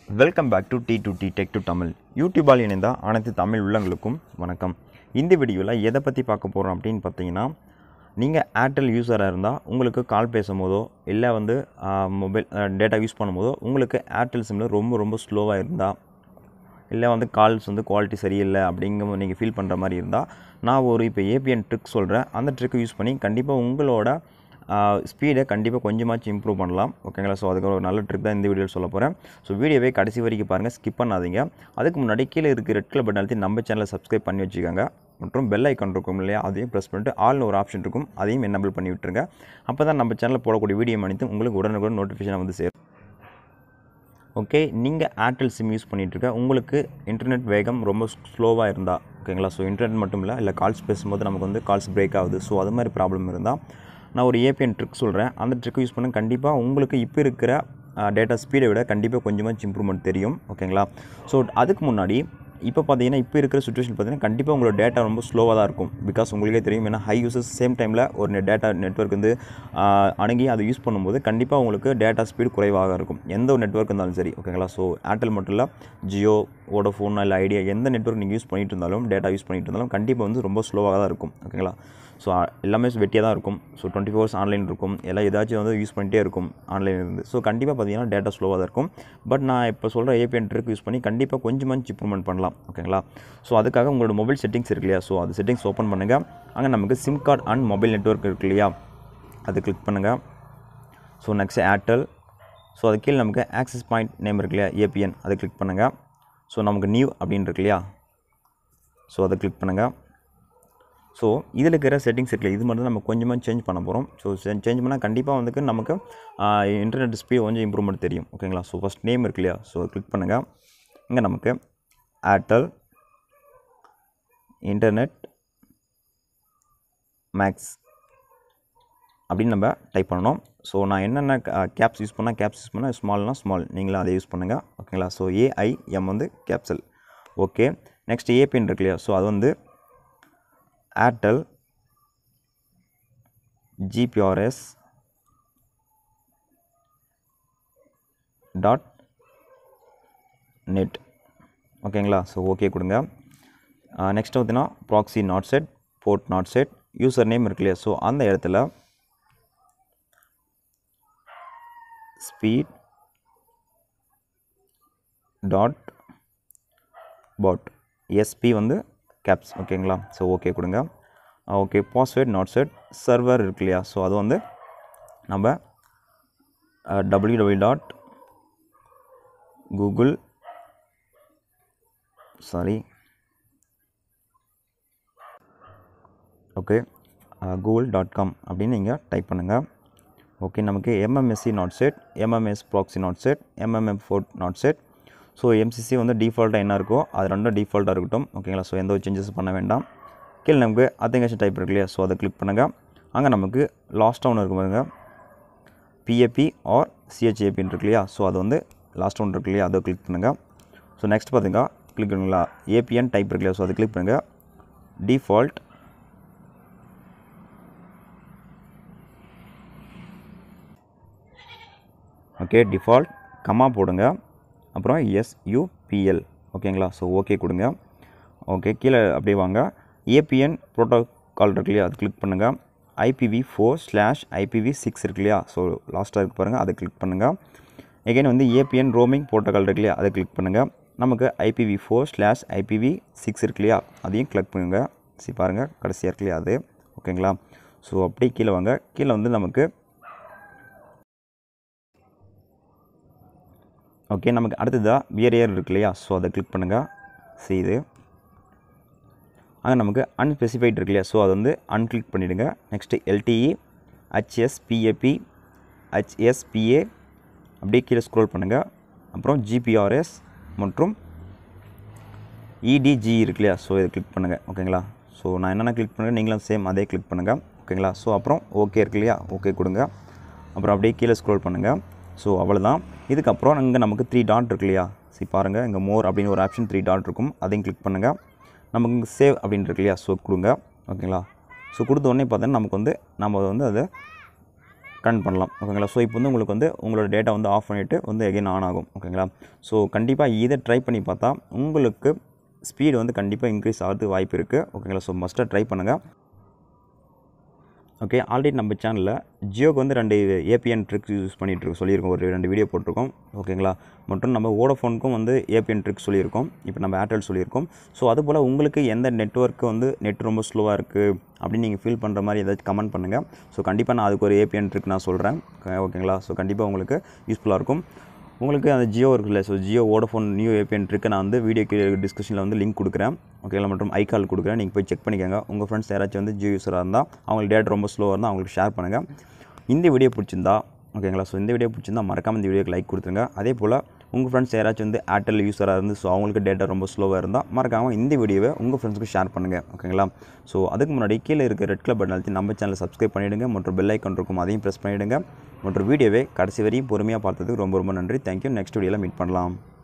welcome back to T to T tech to Tamil யூடியூபால் இணைந்த அனைத்து தமிழ் உள்ளங்களுக்கும் வணக்கம் இந்த வீடியோவில் எதை பற்றி பார்க்க போகிறோம் அப்படின்னு பார்த்தீங்கன்னா நீங்கள் ஏர்டெல் யூஸராக இருந்தால் உங்களுக்கு கால் பேசும்போதோ இல்லை வந்து மொபைல் டேட்டா யூஸ் பண்ணும்போதோ உங்களுக்கு ஏர்டெல் சிம்மில் ரொம்ப ரொம்ப ஸ்லோவாக இருந்தால் இல்லை வந்து கால்ஸ் வந்து குவாலிட்டி சரியில்லை அப்படிங்கிற நீங்கள் ஃபீல் பண்ணுற மாதிரி இருந்தால் நான் ஒரு இப்போ ஏபிஎன் ட்ரிக் சொல்கிறேன் அந்த ட்ரிக்கை யூஸ் பண்ணி கண்டிப்பாக உங்களோட ஸ்பீடை கண்டிப்பாக கொஞ்சமாச்சும் இம்ப்ரூவ் பண்ணலாம் ஓகேங்களா ஸோ அதுக்கு ஒரு நல்ல ட்ரிக் தான் இந்த வீடியோவில் சொல்ல போகிறேன் ஸோ வீடியோவே கடைசி வரைக்கும் பாருங்கள் ஸ்கிப் பண்ணாதீங்க அதுக்கு முன்னாடி கீழே இருக்க ரெட் கலர் பட்டன் அழுத்தி நம்ம சேனலை சப்ஸ்கிரைப் பண்ணி வச்சுக்கோங்க மற்றும் பெல் ஐக்கான் இருக்கும் இல்லையா அதையும் ப்ரெஸ் பண்ணிட்டு ஆல்னு ஒரு ஆப்ஷன் இருக்கும் அதையும் என்னபிள் பண்ணி விட்டுருங்க அப்போ தான் நம்ம சேனலில் போடக்கூடிய வீடியோ அனைத்து உங்களுக்கு உடனுக்குடன் நோட்டிஃபிகேஷன் வந்து சேரும் ஓகே நீங்கள் ஏர்டெல் சிம் யூஸ் பண்ணிகிட்ருக்க உங்களுக்கு இன்டர்நெட் வேகம் ரொம்ப ஸ்லோவாக இருந்தால் ஓகேங்களா ஸோ இன்டர்நெட் மட்டும் இல்லை இல்லை கால்ஸ் பேசும்போது நமக்கு வந்து கால்ஸ் பிரேக் ஆகுது ஸோ அது மாதிரி ப்ராப்ளம் இருந்தால் நான் ஒரு ஏபிஎன் ட்ரிக் சொல்கிறேன் அந்த ட்ரிக் யூஸ் பண்ண கண்டிப்பாக உங்களுக்கு இப்போ இருக்கிற டேட்டா ஸ்பீடை விட கண்டிப்பாக கொஞ்சமாச்சு இம்ப்ரூவ்மெண்ட் தெரியும் ஓகேங்களா ஸோ அதுக்கு முன்னாடி இப்போ பார்த்தீங்கன்னா இப்போ இருக்கிற சுச்சுவேஷன் பார்த்தீங்கன்னா கண்டிப்பாக உங்களோட டேட்டா ரொம்ப ஸ்லோவாக தான் இருக்கும் பிகாஸ் உங்களுக்கே தெரியும் ஏன்னா ஹை யூசஸ் சேம் டைமில் ஒரு டேட்டா நெட்ஒர்க் வந்து ஆஹ், அணுகி அதை யூஸ் பண்ணும்போது கண்டிப்பாக உங்களுக்கு டேட்டா ஸ்பீடு குறைவாக இருக்கும் எந்த ஒரு நெட்ஒர்க் இருந்தாலும் சரி ஓகேங்களா ஸோ ஏர்டெல் மட்டும் இல்லை ஜியோ வோடஃபோன் இல்லை ஐடியா எந்த நெட்ஒர்க் நீங்கள் யூஸ் பண்ணிட்டு இருந்தாலும் டேட்டா யூஸ் பண்ணிட்டு இருந்தாலும் கண்டிப்பாக வந்து ரொம்ப ஸ்லோவாக தான் இருக்கும் ஓகேங்களா ஸோ எல்லாமே வெட்டியாக தான் இருக்கும் ஸோ டுவெண்ட்டி ஃபோர்ஸ் ஆன்லைன் இருக்கும் எல்லாம் ஏதாச்சும் வந்து யூஸ் பண்ணிட்டே இருக்கும் ஆன்லைன் இருந்து ஸோ கண்டிப்பாக பார்த்தீங்கன்னா டேட்டா ஸ்லோவாக தான் இருக்கும் பட் நான் இப்போ சொல்கிற ஏபிஎன் ட்ரிக் யூஸ் பண்ணி கண்டிப்பாக கொஞ்சமாச்சு இம்ப்ரூவ்மெண்ட் பண்ணலாம் ஓகேங்களா ஸோ அதுக்காக உங்களோட மொபைல் செட்டிங்ஸ் இருக்கு இல்லையா ஸோ அது செட்டிங்ஸ் ஓப்பன் பண்ணுங்கள் அங்கே நமக்கு SIM card and mobile network இருக்கு இல்லையா அது கிளிக் பண்ணுங்கள் ஸோ நெக்ஸ்ட் ஏர்டெல் ஸோ அது கீழே நமக்கு ஆக்சஸ் பாயிண்ட் நேம் இருக்கு இல்லையா ஏபிஎன் அதை கிளிக் பண்ணுங்கள் ஸோ நமக்கு நியூ அப்படின்னு இருக்கு இல்லையா ஸோ அதை கிளிக் பண்ணுங்கள் ஸோ இதில் இருக்கிற செட்டிங்ஸ் இருக்குல்ல இது மட்டும் தான் நம்ம கொஞ்சமாக சேஞ்ச் பண்ண போகிறோம் ஸோ சேஞ்ச் பண்ணால் கண்டிப்பாக வந்துக்கு நமக்கு இன்டர்நெட் ஸ்பீட் கொஞ்சம் இம்ப்ரூவ்மெண்ட் தெரியும் ஓகேங்களா ஸோ ஃபஸ்ட் நேம் இருக்கு இல்லையா ஸோ கிளிக் பண்ணுங்கள் இங்கே நமக்கு ஏர்டெல் இன்டர்நெட் மேக்ஸ் அப்படின்னு நம்ம டைப் பண்ணணும் ஸோ நான் என்னென்ன கேப்ஸ் யூஸ் பண்ணால் கேப்ஸ் யூஸ் பண்ணால் ஸ்மால்னா ஸ்மால் நீங்களும் அதை யூஸ் பண்ணுங்கள் ஓகேங்களா ஸோ ஏஐஎம் வந்து கேப்சல் ஓகே நெக்ஸ்ட் ஏபின் இருக்கு இல்லையா ஸோ அது வந்து ஏர்டெல் ஜிபிஆர்எஸ் டாட் நெட் ஓகேங்களா ஸோ ஓகே கொடுங்க நெக்ஸ்ட் பார்த்தீங்கன்னா proxy not set port not set user name இருக்கு இல்லையா ஸோ அந்த இடத்துல ஸ்பீட் டாட் பாட் எஸ்பி வந்து கேப்ஸ் ஓகேங்களா ஸோ ஓகே கொடுங்க okay password not set server இருக்கு இல்லையா ஸோ அது வந்து நம்ம W W dot Google sorry okay Google dot com அப்படின்னு நீங்கள் டைப் பண்ணுங்கள் ஓகே நமக்கு MMSC not set MMS proxy not set எம்எம்எம் port not set so MCC வந்து டிஃபால்ட்டாக என்ன இருக்கோ அது ரெண்டும் டிஃபால்ட்டாக இருக்கட்டும் ஓகேங்களா ஸோ எந்த ஒரு சேஞ்சஸ் பண்ண வேண்டாம் கீழே நமக்கு அத்தங்கேஷன் டைப் இருக்கு இல்லையா ஸோ அதை கிளிக் பண்ணுங்கள் அங்கே நமக்கு லாஸ்ட்டாக ஒன்று இருக்கு பாருங்க பிஏபி ஆர் சிஹெச்ஏபின்னு இருக்கு இல்லையா ஸோ அது வந்து லாஸ்ட் ஒன்று இருக்கு இல்லையா அதை கிளிக் பண்ணுங்கள் ஸோ நெக்ஸ்ட் பார்த்தீங்கன்னா கிளிக் பண்ணுங்களா ஏபிஎன் டைப் இருக்கு இல்லையா ஸோ அதை கிளிக் பண்ணுங்கள் டிஃபால்ட் ஓகே டிஃபால்ட் கம்மா போடுங்க அப்புறம் எஸ்யூபிஎல் ஓகேங்களா ஸோ ஓகே கொடுங்க ஓகே கீழே அப்படியே வாங்க ஏபிஎன் ப்ரோட்டோகால் இருக்கு இல்லையா அது கிளிக் பண்ணுங்கள் IPv four slash IPv six இருக்கு இல்லையா ஸோ லாஸ்ட்டாக இருக்கு பாருங்கள் அதை கிளிக் பண்ணுங்கள் எகைன் வந்து ஏபிஎன் ரோமிங் ப்ரோட்டோகால் இருக்கு இல்லையா அதை கிளிக் பண்ணுங்கள் நமக்கு IPv four slash IPv six இருக்கு இல்லையா அதையும் கிளிக் பண்ணுங்கள் சரி பாருங்கள் கடைசியாக இருக்கு இல்லையா அது ஓகேங்களா ஸோ அப்படியே கீழே வாங்க கீழே வந்து நமக்கு ஓகே நமக்கு அடுத்ததாக வியர் இருக்கு இல்லையா ஸோ அதை கிளிக் பண்ணுங்கள் செய்து அங்கே நமக்கு அன்ஸ்பெசிஃபைட் இருக்கு இல்லையா ஸோ அதை வந்து அன்கிளிக் பண்ணிவிடுங்க நெக்ஸ்ட்டு எல்டிஇ ஹெச்எஸ்பிஏபி ஹெச்எஸ்பிஏ அப்படியே கீழே ஸ்க்ரோல் பண்ணுங்கள் அப்புறம் ஜிபிஆர்எஸ் மற்றும் இடிஜி இருக்கு இல்லையா ஸோ இதை கிளிக் பண்ணுங்கள் ஓகேங்களா ஸோ நான் என்னென்ன கிளிக் பண்ணுறேன் நீங்களும் சேம் அதே கிளிக் பண்ணுங்கள் ஓகேங்களா ஸோ அப்புறம் ஓகே இருக்கு இல்லையா ஓகே கொடுங்க அப்புறம் அப்படியே கீழே ஸ்க்ரோல் பண்ணுங்கள் ஸோ அவ்வளோதான் இதுக்கப்புறம் இங்கே நமக்கு த்ரீ டாட் இருக்கு இல்லையா சரி பாருங்கள் இங்கே மோர் அப்படின்னு ஒரு ஆப்ஷன் த்ரீ டாட் இருக்கும் அதையும் கிளிக் பண்ணுங்கள் நமக்கு இங்கே சேவ் அப்படின்னு இருக்கு இல்லையா ஸோ கொடுங்க ஓகேங்களா ஸோ கொடுத்த உடனே பார்த்தீங்கன்னா நமக்கு வந்து நம்ம வந்து அதை கனெக்ட் பண்ணலாம் ஓகேங்களா ஸோ இப்போ வந்து உங்களுக்கு வந்து உங்களோட டேட்டா வந்து ஆஃப் பண்ணிவிட்டு வந்து எகைன் ஆன் ஆகும் ஓகேங்களா ஸோ கண்டிப்பாக இதை ட்ரை பண்ணி பார்த்தா உங்களுக்கு ஸ்பீடு வந்து கண்டிப்பாக இன்க்ரீஸ் ஆகிறதுக்கு வாய்ப்பு இருக்குது ஓகேங்களா ஸோ மஸ்ட்டாக ட்ரை பண்ணுங்கள் ஓகே ஆல்ரெடி நம்ம சேனலில் ஜியோக்கு வந்து ரெண்டு ஏபிஎன் ட்ரிக்ஸ் யூஸ் பண்ணிகிட்டு சொல்லியிருக்கோம் ஒரு ரெண்டு வீடியோ போட்டிருக்கோம் ஓகேங்களா மற்றும் நம்ம வோடஃபோனுக்கும் வந்து ஏபிஎன் ட்ரிக்ஸ் சொல்லியிருக்கோம் இப்போ நம்ம ஏர்டெல் சொல்லியிருக்கோம் ஸோ அதுபோல் உங்களுக்கு எந்த நெட்ஒர்க்கு வந்து நெட் ரொம்ப ஸ்லோவாக இருக்குது அப்படின்னு நீங்கள் ஃபீல் பண்ணுற மாதிரி ஏதாச்சும் கமெண்ட் பண்ணுங்கள் ஸோ கண்டிப்பாக நான் அதுக்கு ஒரு ஏபிஎன் ட்ரிக் நான் சொல்கிறேன் ஓகேங்களா ஸோ கண்டிப்பாக உங்களுக்கு யூஸ்ஃபுல்லாக இருக்கும் உங்களுக்கு அந்த ஜியோ இருக்குல்ல so Jio Vodafone new APN ட்ரிக்கு நான் வந்து வீடியோக்கு டிஸ்கிரிப்ஷனில் வந்து லிங்க் கொடுக்குறேன் ஓகேங்களா மற்றும் ஐகால் கொடுக்குறேன் நீங்கள் போய் செக் பண்ணிக்கோங்க உங்கள் ஃப்ரெண்ட்ஸ் யாராச்சும் வந்து ஜியோ யூஸராக இருந்தால் அவங்களுக்கு டேட் ரொம்ப ஸ்லோவாக இருந்தால் அவங்களுக்கு ஷேர் பண்ணுங்கள் இந்த வீடியோ பிடிச்சிருந்தா ஓகேங்களா ஸோ இந்த வீடியோ பிடிச்சிருந்தா மறக்காம இந்த வீடியோக்கு லைக் கொடுத்துருங்க அதே போல் உங்கள் ஃப்ரெண்ட்ஸ் யாராச்சும் வந்து ஏர்டெல் யூஸராக இருந்து ஸோ அவங்களுக்கு டேட்டா ரொம்ப ஸ்லோவாக இருந்தால் மறக்காமல் இந்த வீடியோவை உங்கள் ஃப்ரெண்ட்ஸுக்கு ஷேர் பண்ணுங்கள் ஓகேங்களா ஸோ அதுக்கு முன்னாடி கீழே இருக்க ரெட் கலர் பட்டன் அழுத்தி நம்ம சேனலை சப்ஸ்கிரைப் பண்ணிவிடுங்க மற்றும் பெல் ஐக்கான் இருக்கும் அதையும் ப்ரெஸ் பண்ணிவிடுங்க மற்றும் வீடியோவை கடைசி வரையும் பொறுமையாக பார்த்ததுக்கு ரொம்ப ரொம்ப நன்றி தேங்க்யூ நெக்ஸ்ட் வீடியோவில் மீட் பண்ணலாம்